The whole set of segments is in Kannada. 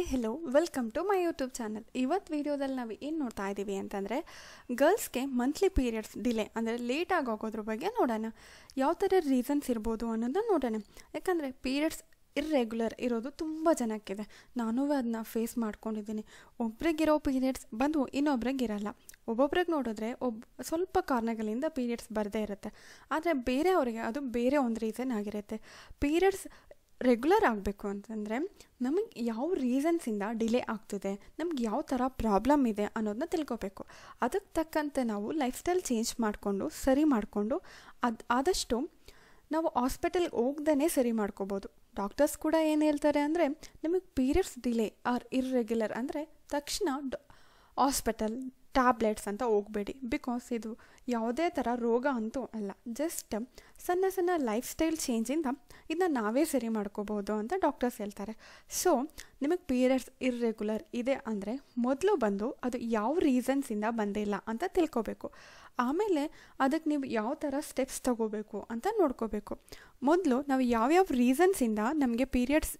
hello welcome to my YouTube channel ಇವತ್ತು ವೀಡಿಯೋದಲ್ಲಿ ನಾವು ಏನು ನೋಡ್ತಾ ಇದ್ದೀವಿ ಅಂತಂದರೆ ಗರ್ಲ್ಸ್ಗೆ ಮಂತ್ಲಿ ಪೀರಿಯಡ್ಸ್ ಡಿಲೇ ಅಂದರೆ ಲೇಟಾಗಿ ಆಗೋದ್ರ ಬಗ್ಗೆ ನೋಡೋಣ ಯಾವ ಥರ ರೀಸನ್ಸ್ ಇರ್ಬೋದು ಅನ್ನೋದನ್ನ ನೋಡೋಣ ಯಾಕಂದರೆ ಪೀರಿಯಡ್ಸ್ ಇರ್ರೆಗ್ಯುಲರ್ ಇರೋದು ತುಂಬ ಜನಕ್ಕಿದೆ ನಾನು ಅದನ್ನ ಫೇಸ್ ಮಾಡ್ಕೊಂಡಿದ್ದೀನಿ ಒಬ್ರಿಗಿರೋ ಪೀರಿಯಡ್ಸ್ ಬಂದು ಇನ್ನೊಬ್ರಿಗೆ ಇರಲ್ಲ ಒಬ್ಬೊಬ್ರಿಗೆ ನೋಡಿದ್ರೆ ಒಬ್ ಸ್ವಲ್ಪ ಕಾರಣಗಳಿಂದ ಪೀರಿಯಡ್ಸ್ ಬರದೇ ಇರುತ್ತೆ ಆದರೆ ಬೇರೆಯವರಿಗೆ ಅದು ಬೇರೆ ಒಂದು ರೀಸನ್ ಆಗಿರುತ್ತೆ ಪೀರಿಯಡ್ಸ್ ರೆಗ್ಯುಲರ್ ಆಗಬೇಕು ಅಂತಂದರೆ ನಮಗೆ ಯಾವ ರೀಸನ್ಸಿಂದ ಡಿಲೇ ಆಗ್ತಿದೆ ನಮ್ಗೆ ಯಾವ ಥರ ಪ್ರಾಬ್ಲಮ್ ಇದೆ ಅನ್ನೋದನ್ನ ತಿಳ್ಕೊಬೇಕು ಅದಕ್ಕೆ ತಕ್ಕಂತೆ ನಾವು ಲೈಫ್ ಸ್ಟೈಲ್ ಚೇಂಜ್ ಮಾಡಿಕೊಂಡು ಸರಿ ಮಾಡಿಕೊಂಡು ಅದು ಆದಷ್ಟು ನಾವು ಹಾಸ್ಪಿಟಲ್ಗೆ ಹೋಗ್ದೇ ಸರಿ ಮಾಡ್ಕೋಬೋದು ಡಾಕ್ಟರ್ಸ್ ಕೂಡ ಏನು ಹೇಳ್ತಾರೆ ಅಂದರೆ ನಿಮಗೆ ಪೀರಿಯಡ್ಸ್ ಡಿಲೇ ಆರ್ ಇರ್ರೆಗ್ಯುಲರ್ ಅಂದರೆ ತಕ್ಷಣ ಡ ಹಾಸ್ಪಿಟಲ್ ಟ್ಯಾಬ್ಲೆಟ್ಸ್ ಅಂತ ಹೋಗಬೇಡಿ ಬಿಕಾಸ್ ಇದು ಯಾವುದೇ ಥರ ರೋಗ ಅಂತೂ ಅಲ್ಲ ಜಸ್ಟ್ ಸಣ್ಣ ಸಣ್ಣ ಲೈಫ್ ಸ್ಟೈಲ್ ಚೇಂಜಿಂದ ಇದನ್ನ ನಾವೇ ಸರಿ ಮಾಡ್ಕೋಬೋದು ಅಂತ ಡಾಕ್ಟರ್ಸ್ ಹೇಳ್ತಾರೆ ಸೊ ನಿಮಗೆ ಪೀರಿಯಡ್ಸ್ ಇರ್ರೆಗ್ಯುಲರ್ ಇದೆ ಅಂದರೆ ಮೊದಲು ಬಂದು ಅದು ಯಾವ ರೀಸನ್ಸಿಂದ ಬಂದಿಲ್ಲ ಅಂತ ತಿಳ್ಕೊಬೇಕು ಆಮೇಲೆ ಅದಕ್ಕೆ ನೀವು ಯಾವ ಥರ ಸ್ಟೆಪ್ಸ್ ತಗೋಬೇಕು ಅಂತ ನೋಡ್ಕೋಬೇಕು ಮೊದಲು ನಾವು ಯಾವ್ಯಾವ ರೀಸನ್ಸಿಂದ ನಮಗೆ ಪೀರಿಯಡ್ಸ್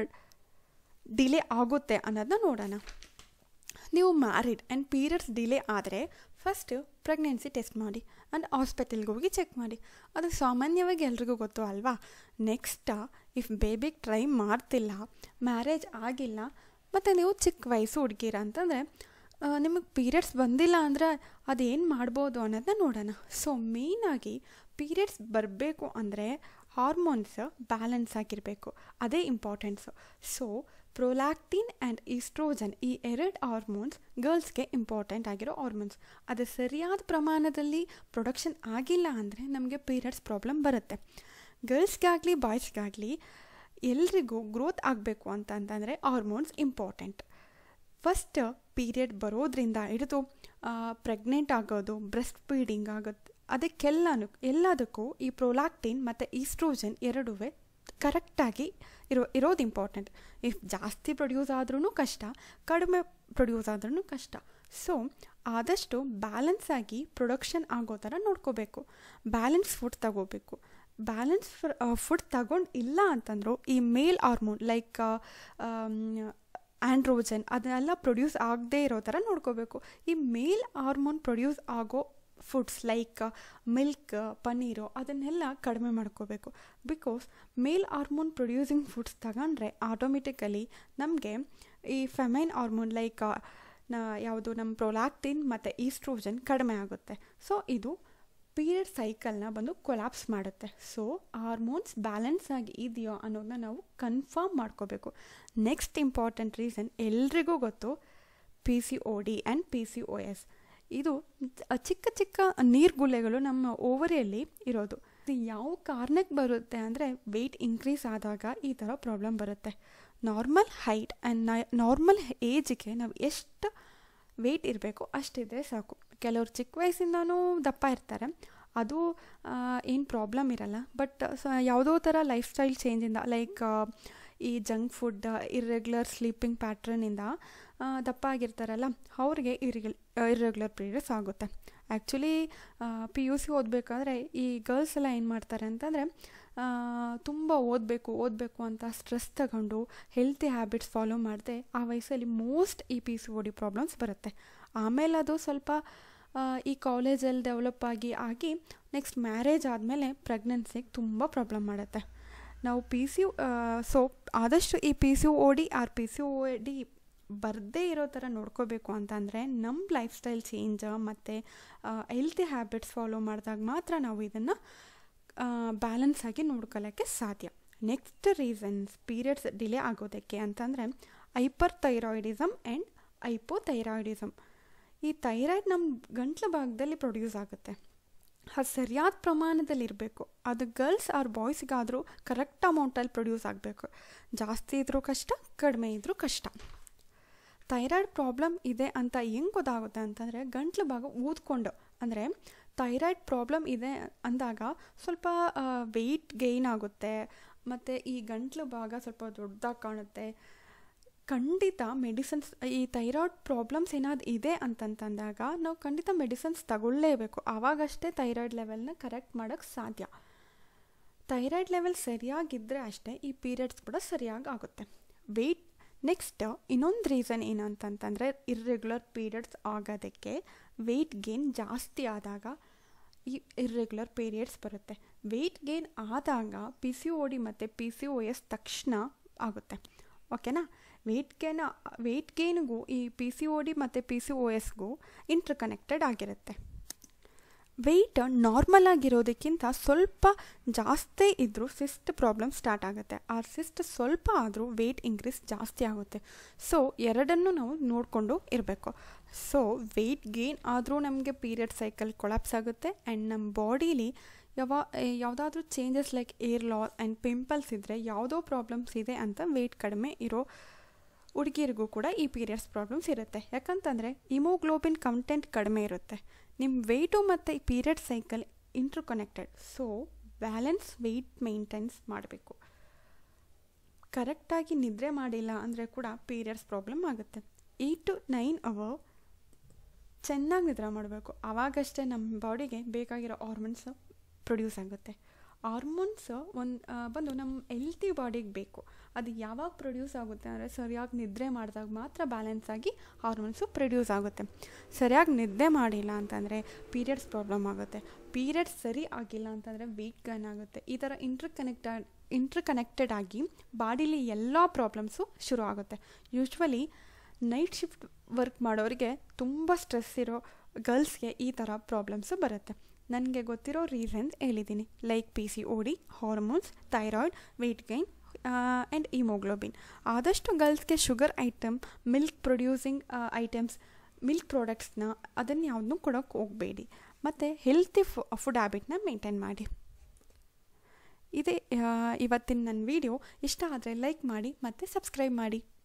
ಡಿಲೇ ಆಗುತ್ತೆ ಅನ್ನೋದನ್ನ ನೋಡೋಣ ನೀವು ಮ್ಯಾರಿಡ್ ಆ್ಯಂಡ್ ಪೀರಿಯಡ್ಸ್ ಡಿಲೇ ಆದರೆ ಫಸ್ಟ್ ಪ್ರೆಗ್ನೆನ್ಸಿ ಟೆಸ್ಟ್ ಮಾಡಿ ಆ್ಯಂಡ್ ಹಾಸ್ಪಿಟಲ್ಗೆ ಹೋಗಿ ಚೆಕ್ ಮಾಡಿ ಅದು ಸಾಮಾನ್ಯವಾಗಿ ಎಲ್ರಿಗೂ ಗೊತ್ತು ಅಲ್ವಾ ನೆಕ್ಸ್ಟ್ ಇಫ್ ಬೇಬಿಗೆ ಟ್ರೈ ಮಾಡ್ತಿಲ್ಲ ಮ್ಯಾರೇಜ್ ಆಗಿಲ್ಲ ಮತ್ತು ನೀವು ಚಿಕ್ಕ ವಯಸ್ಸು ಹುಡುಗಿರ ಅಂತಂದರೆ ನಿಮಗೆ ಪೀರಿಯಡ್ಸ್ ಬಂದಿಲ್ಲ ಅಂದರೆ ಅದೇನು ಮಾಡ್ಬೋದು ಅನ್ನೋದನ್ನ ನೋಡೋಣ ಸೊ ಮೇಯ್ನಾಗಿ ಪೀರಿಯಡ್ಸ್ ಬರಬೇಕು ಅಂದರೆ ಹಾರ್ಮೋನ್ಸ್ ಬ್ಯಾಲೆನ್ಸ್ ಆಗಿರಬೇಕು ಅದೇ importance so prolactin and oestrogen ಈ ಎರಡು ಹಾರ್ಮೋನ್ಸ್ ಗರ್ಲ್ಸ್ಗೆ ಇಂಪಾರ್ಟೆಂಟ್ ಆಗಿರೋ ಹಾರ್ಮೋನ್ಸ್ ಅದು ಸರಿಯಾದ ಪ್ರಮಾಣದಲ್ಲಿ ಪ್ರೊಡಕ್ಷನ್ ಆಗಿಲ್ಲ ಅಂದರೆ ನಮಗೆ ಪೀರಿಯಡ್ಸ್ ಪ್ರಾಬ್ಲಮ್ ಬರುತ್ತೆ ಗರ್ಲ್ಸ್ಗಾಗಲಿ ಬಾಯ್ಸ್ಗಾಗಲಿ ಎಲ್ರಿಗೂ ಗ್ರೋತ್ ಆಗಬೇಕು ಅಂತಂತಂದರೆ ಹಾರ್ಮೋನ್ಸ್ ಇಂಪಾರ್ಟೆಂಟ್ ಫಸ್ಟ್ ಪೀರಿಯಡ್ ಬರೋದ್ರಿಂದ ಹಿಡಿದು ಪ್ರೆಗ್ನೆಂಟ್ ಆಗೋದು ಬ್ರೆಸ್ಟ್ ಫೀಡಿಂಗ್ ಆಗೋದು ಅದಕ್ಕೆಲ್ಲನೂ ಎಲ್ಲದಕ್ಕೂ ಈ ಪ್ರೊಲ್ಯಾಕ್ಟಿನ್ ಮತ್ತು ಈಸ್ಟ್ರೋಜನ್ ಎರಡೂ ಕರೆಕ್ಟಾಗಿ ಇರೋ ಇರೋದು ಇಂಪಾರ್ಟೆಂಟ್ ಇಫ್ ಜಾಸ್ತಿ ಪ್ರೊಡ್ಯೂಸ್ ಆದ್ರೂ ಕಷ್ಟ ಕಡಿಮೆ ಪ್ರೊಡ್ಯೂಸ್ ಆದ್ರೂ ಕಷ್ಟ ಸೊ ಆದಷ್ಟು ಬ್ಯಾಲೆನ್ಸ್ ಆಗಿ ಪ್ರೊಡಕ್ಷನ್ ಆಗೋ ಥರ ನೋಡ್ಕೋಬೇಕು ಬ್ಯಾಲೆನ್ಸ್ ಫುಡ್ ತಗೋಬೇಕು ಬ್ಯಾಲೆನ್ಸ್ ಫುಡ್ ತಗೊಂಡು ಇಲ್ಲ ಅಂತಂದ್ರು ಈ ಮೇಲ್ ಹಾರ್ಮೋನ್ ಲೈಕ್ ಆ್ಯಂಡ್ರೋಜನ್ ಅದನ್ನೆಲ್ಲ ಪ್ರೊಡ್ಯೂಸ್ ಆಗದೇ ಇರೋ ಥರ ನೋಡ್ಕೋಬೇಕು ಈ ಮೇಲ್ ಹಾರ್ಮೋನ್ ಪ್ರೊಡ್ಯೂಸ್ ಆಗೋ ಫುಡ್ಸ್ ಲೈಕ್ ಮಿಲ್ಕ್ ಪನ್ನೀರು ಅದನ್ನೆಲ್ಲ ಕಡಿಮೆ ಮಾಡ್ಕೋಬೇಕು because male hormone producing foods ತಗೊಂಡ್ರೆ ಆಟೋಮೆಟಿಕಲಿ ನಮಗೆ ಈ ಫೆಮೈನ್ ಹಾರ್ಮೋನ್ ಲೈಕ್ ನ ಯಾವುದು ನಮ್ಮ ಪ್ರೊಲ್ಯಾಕ್ಟಿನ್ ಮತ್ತು ಈಸ್ಟ್ರೋಜನ್ ಕಡಿಮೆ ಆಗುತ್ತೆ ಸೊ ಇದು ಪೀರಿಯಡ್ ಸೈಕಲ್ನ ಬಂದು ಕೊಲಾಪ್ಸ್ ಮಾಡುತ್ತೆ ಸೊ ಹಾರ್ಮೋನ್ಸ್ ಬ್ಯಾಲೆನ್ಸ್ ಆಗಿ ಇದೆಯೋ ಅನ್ನೋದನ್ನ ನಾವು ಕನ್ಫರ್ಮ್ ಮಾಡ್ಕೋಬೇಕು ನೆಕ್ಸ್ಟ್ ಇಂಪಾರ್ಟೆಂಟ್ ರೀಸನ್ ಎಲ್ರಿಗೂ ಗೊತ್ತು P C O D and P C O S ಇದು ಚಿಕ್ಕ ಚಿಕ್ಕ ನೀರ್ಗುಳ್ಳೆಗಳು ನಮ್ಮ ಓವರಿಯಲ್ಲಿ ಇರೋದು ಇದು ಯಾವ ಕಾರಣಕ್ಕೆ ಬರುತ್ತೆ ಅಂದರೆ ವೆಯ್ಟ್ ಇನ್ಕ್ರೀಸ್ ಆದಾಗ ಈ ಥರ ಪ್ರಾಬ್ಲಮ್ ಬರುತ್ತೆ ನಾರ್ಮಲ್ ಹೈಟ್ ಆ್ಯಂಡ್ ನಾರ್ಮಲ್ ಏಜಿಗೆ ನಾವು ಎಷ್ಟು ವೆಯ್ಟ್ ಇರಬೇಕು ಅಷ್ಟಿದ್ರೆ ಸಾಕು ಕೆಲವ್ರು ಚಿಕ್ಕ ವಯಸ್ಸಿಂದನೂ ದಪ್ಪ ಇರ್ತಾರೆ ಅದು ಏನು ಪ್ರಾಬ್ಲಮ್ ಇರಲ್ಲ ಬಟ್ ಯಾವುದೋ ಥರ ಲೈಫ್ ಸ್ಟೈಲ್ ಚೇಂಜಿಂದ ಲೈಕ್ ಈ ಜಂಕ್ ಫುಡ್ ಇರ್ರೆಗ್ಯುಲರ್ ಸ್ಲೀಪಿಂಗ್ ಪ್ಯಾಟ್ರನಿಂದ ದಪ್ಪ ಆಗಿರ್ತಾರಲ್ಲ ಅವ್ರಿಗೆ ಇರಿಗಲ್ ಇರ್ರೆಗ್ಯುಲರ್ ಪೀರಿಯಡ್ಸ್ ಆಗುತ್ತೆ ಆ್ಯಕ್ಚುಲಿ ಪಿ ಯು ಸಿ ಓದಬೇಕಾದ್ರೆ ಈ ಗರ್ಲ್ಸ್ ಎಲ್ಲ ಏನು ಮಾಡ್ತಾರೆ ಅಂತಂದರೆ ತುಂಬ ಓದಬೇಕು ಓದಬೇಕು ಅಂತ ಸ್ಟ್ರೆಸ್ ತಗೊಂಡು ಹೆಲ್ತಿ ಹ್ಯಾಬಿಟ್ಸ್ ಫಾಲೋ ಮಾಡದೆ ಆ ವಯಸ್ಸಲ್ಲಿ ಮೋಸ್ಟ್ ಈ P C O D problems ಬರುತ್ತೆ ಆಮೇಲೆ ಅದು ಸ್ವಲ್ಪ ಈ ಕಾಲೇಜಲ್ಲಿ ಡೆವಲಪ್ ಆಗಿ ಆಗಿ ನೆಕ್ಸ್ಟ್ ಮ್ಯಾರೇಜ್ ಆದಮೇಲೆ ಪ್ರೆಗ್ನೆನ್ಸಿಗೆ ತುಂಬ ಪ್ರಾಬ್ಲಮ್ ಮಾಡುತ್ತೆ ನಾವು ಪಿ ಸಿ ಸೊ ಆದಷ್ಟು ಈ P C O D or P C O D ಬರದೇ ಇರೋ ಥರ ನೋಡ್ಕೋಬೇಕು ಅಂತಂದರೆ ನಮ್ಮ ಲೈಫ್ ಸ್ಟೈಲ್ ಚೇಂಜ್ ಮತ್ತು ಹೆಲ್ತಿ ಹ್ಯಾಬಿಟ್ಸ್ ಫಾಲೋ ಮಾಡಿದಾಗ ಮಾತ್ರ ನಾವು ಇದನ್ನು ಬ್ಯಾಲೆನ್ಸ್ ಆಗಿ ನೋಡ್ಕೊಳ್ಳೋಕ್ಕೆ ಸಾಧ್ಯ ನೆಕ್ಸ್ಟ್ ರೀಸನ್ಸ್ ಪೀರಿಯಡ್ಸ್ ಡಿಲೇ ಆಗೋದಕ್ಕೆ ಅಂತಂದರೆ ಹೈಪರ್ ಥೈರಾಯ್ಡಿಸಮ್ ಆ್ಯಂಡ್ ಐಪೋಥೈರಾಯ್ಡಿಸಮ್ ಈ ಥೈರಾಯ್ಡ್ ನಮ್ಮ ಗಂಟ್ಲ ಭಾಗದಲ್ಲಿ ಪ್ರೊಡ್ಯೂಸ್ ಆಗುತ್ತೆ ಅದು ಸರಿಯಾದ ಪ್ರಮಾಣದಲ್ಲಿ ಇರಬೇಕು ಅದು ಗರ್ಲ್ಸ್ ಆರ್ ಬಾಯ್ಸ್ಗಾದರೂ ಕರೆಕ್ಟ್ ಅಮೌಂಟಲ್ಲಿ ಪ್ರೊಡ್ಯೂಸ್ ಆಗಬೇಕು ಜಾಸ್ತಿ ಇದ್ದರೂ ಕಷ್ಟ ಕಡಿಮೆ ಇದ್ದರೂ ಕಷ್ಟ ಥೈರಾಯ್ಡ್ ಪ್ರಾಬ್ಲಮ್ ಇದೆ ಅಂತ ಹೆಂಗೆ ಗೊತ್ತಾಗುತ್ತೆ ಅಂತಂದರೆ ಗಂಟ್ಲು ಭಾಗ ಊದ್ಕೊಂಡು ಅಂದರೆ ಥೈರಾಯ್ಡ್ ಪ್ರಾಬ್ಲಮ್ ಇದೆ ಅಂದಾಗ ಸ್ವಲ್ಪ ವೆಯ್ಟ್ ಗೈನ್ ಆಗುತ್ತೆ ಮತ್ತು ಈ ಗಂಟ್ಲು ಭಾಗ ಸ್ವಲ್ಪ ದೊಡ್ಡದಾಗಿ ಕಾಣುತ್ತೆ ಖಂಡಿತ ಮೆಡಿಸಿನ್ಸ್ ಈ ಥೈರಾಯ್ಡ್ ಪ್ರಾಬ್ಲಮ್ಸ್ ಏನಾದ್ರು ಇದೆ ಅಂತಂತಂದಾಗ ನಾವು ಖಂಡಿತ ಮೆಡಿಸಿನ್ಸ್ ತಗೊಳ್ಳೇಬೇಕು ಆವಾಗಷ್ಟೇ ಥೈರಾಯ್ಡ್ ಲೆವೆಲ್ನ ಕರೆಕ್ಟ್ ಮಾಡೋಕ್ಕೆ ಸಾಧ್ಯ ಥೈರಾಯ್ಡ್ ಲೆವೆಲ್ ಸರಿಯಾಗಿದ್ದರೆ ಅಷ್ಟೇ ಈ ಪೀರಿಯಡ್ಸ್ ಕೂಡ ಸರಿಯಾಗಿ ಆಗುತ್ತೆ ವೆಯ್ಟ್ ನೆಕ್ಸ್ಟ್ ಇನ್ನೊಂದು ರೀಸನ್ ಏನಂತಂತಂದರೆ ಇರ್ರೆಗ್ಯುಲರ್ ಪೀರಿಯಡ್ಸ್ ಆಗೋದಕ್ಕೆ ವೆಯ್ಟ್ ಗೇನ್ ಜಾಸ್ತಿ ಆದಾಗ ಈ ಇರ್ರೆಗ್ಯುಲರ್ ಪೀರಿಯಡ್ಸ್ ಬರುತ್ತೆ ವೆಯ್ಟ್ ಗೇನ್ ಆದಾಗ ಪಿ ಸಿ ಒ ಡಿ ಮತ್ತು ಪಿ ಸಿ ಒ ಎಸ್ ತಕ್ಷಣ ಆಗುತ್ತೆ ಓಕೆನಾ ವೆಯ್ಟ್ ಗೇನ್ ವೆಯ್ಟ್ ಗೇನ್ಗೂ ಈ ಪಿ ಸಿ ಒ ಡಿ ಮತ್ತು ಪಿ ಸಿ ಒ ಎಸ್ಗೂ ಇಂಟರ್ ಕನೆಕ್ಟೆಡ್ ಆಗಿರುತ್ತೆ ವೆಯ್ಟ್ ನಾರ್ಮಲ್ ಆಗಿರೋದಕ್ಕಿಂತ ಸ್ವಲ್ಪ ಜಾಸ್ತಿ ಇದ್ದರೂ ಸಿಸ್ಟ್ ಪ್ರಾಬ್ಲಮ್ ಸ್ಟಾರ್ಟ್ ಆಗುತ್ತೆ ಆ ಸಿಸ್ಟ್ ಸ್ವಲ್ಪ ಆದರೂ ವೆಯ್ಟ್ ಇನ್ಕ್ರೀಸ್ ಜಾಸ್ತಿ ಆಗುತ್ತೆ ಸೊ ಎರಡನ್ನೂ ನಾವು ನೋಡಿಕೊಂಡು ಇರಬೇಕು ಸೊ ವೆಯ್ಟ್ ಗೇನ್ ಆದರೂ ನಮಗೆ ಪೀರಿಯಡ್ ಸೈಕಲ್ ಕೊಲಾಪ್ಸ್ ಆಗುತ್ತೆ ಆ್ಯಂಡ್ ನಮ್ಮ ಬಾಡೀಲಿ ಯಾವ ಯಾವುದಾದ್ರೂ changes like hair loss and pimples ಇದ್ದರೆ ಯಾವುದೋ ಪ್ರಾಬ್ಲಮ್ಸ್ ಇದೆ ಅಂತ ವೆಯ್ಟ್ ಕಡಿಮೆ ಇರೋ ಹುಡುಗಿರಿಗೂ ಕೂಡ ಈ ಪೀರಿಯಡ್ಸ್ ಪ್ರಾಬ್ಲಮ್ಸ್ ಇರುತ್ತೆ ಯಾಕಂತಂದರೆ ಇಮೋಗ್ಲೋಬಿನ್ ಕಂಟೆಂಟ್ ಕಡಿಮೆ ಇರುತ್ತೆ ನಿಮ್ಮ ವೆಯ್ಟು ಮತ್ತು ಈ period cycle interconnected so balance weight maintains ಮಾಡಬೇಕು ಕರೆಕ್ಟಾಗಿ ನಿದ್ರೆ ಮಾಡಿಲ್ಲ ಅಂದರೆ ಕೂಡ ಪೀರಿಯಡ್ಸ್ ಪ್ರಾಬ್ಲಮ್ ಆಗುತ್ತೆ ಏಯ್ಟ್ ಟು ನೈನ್ ಅವರ್ ಚೆನ್ನಾಗಿ ನಿದ್ರೆ ಮಾಡಬೇಕು ಆವಾಗಷ್ಟೇ ನಮ್ಮ ಬಾಡಿಗೆ ಬೇಕಾಗಿರೋ ಹಾರ್ಮೋನ್ಸ್ ಪ್ರೊಡ್ಯೂಸ್ ಆಗುತ್ತೆ ಹಾರ್ಮೋನ್ಸ್ ಒಂದು ಬಂದು ನಮ್ಮ ಹೆಲ್ತಿ ಬಾಡಿಗೆ ಬೇಕು ಅದು ಯಾವಾಗ ಪ್ರೊಡ್ಯೂಸ್ ಆಗುತ್ತೆ ಅಂದರೆ ಸರಿಯಾಗಿ ನಿದ್ರೆ ಮಾಡಿದಾಗ ಮಾತ್ರ ಬ್ಯಾಲೆನ್ಸ್ ಆಗಿ ಹಾರ್ಮೋನ್ಸು ಪ್ರೊಡ್ಯೂಸ್ ಆಗುತ್ತೆ ಸರಿಯಾಗಿ ನಿದ್ದೆ ಮಾಡಿಲ್ಲ ಅಂತಂದರೆ ಪೀರಿಯಡ್ಸ್ ಪ್ರಾಬ್ಲಮ್ ಆಗುತ್ತೆ ಪೀರಿಯಡ್ಸ್ ಸರಿ ಆಗಿಲ್ಲ ಅಂತಂದರೆ ವೆಯ್ಟ್ ಗನ್ ಆಗುತ್ತೆ ಈ ಥರ ಇಂಟ್ರ್ ಕನೆಕ್ಟೆಡ್ ಇಂಟ್ರ್ ಕನೆಕ್ಟೆಡ್ ಆಗಿ ಬಾಡಿಲಿ ಎಲ್ಲ ಪ್ರಾಬ್ಲಮ್ಸು ಶುರು ಆಗುತ್ತೆ ಯೂಶ್ವಲಿ ನೈಟ್ ಶಿಫ್ಟ್ ವರ್ಕ್ ಮಾಡೋರಿಗೆ ತುಂಬ ಸ್ಟ್ರೆಸ್ ಇರೋ ಗರ್ಲ್ಸ್ಗೆ ಈ ಥರ ಪ್ರಾಬ್ಲಮ್ಸು ಬರುತ್ತೆ ನನಗೆ ಗೊತ್ತಿರೋ ರೀಸನ್ಸ್ ಹೇಳಿದ್ದೀನಿ like P C O D hormones thyroid weight gain and haemoglobin ಆದಷ್ಟು ಗರ್ಲ್ಸ್ಗೆ sugar item milk producing items milk ಪ್ರಾಡಕ್ಟ್ಸ್ನ ಅದನ್ನು ಯಾವುದನ್ನೂ ಕೊಡೋಕ್ಕೆ ಹೋಗಬೇಡಿ ಮತ್ತು ಹೆಲ್ತಿ ಫು ಫುಡ್ ಹ್ಯಾಬಿಟ್ನ ಮೇಂಟೈನ್ ಮಾಡಿ ಇದೇ ಇವತ್ತಿನ ನನ್ನ ವಿಡಿಯೋ ಇಷ್ಟ ಆದರೆ ಲೈಕ್ ಮಾಡಿ ಮತ್ತು ಸಬ್ಸ್ಕ್ರೈಬ್ ಮಾಡಿ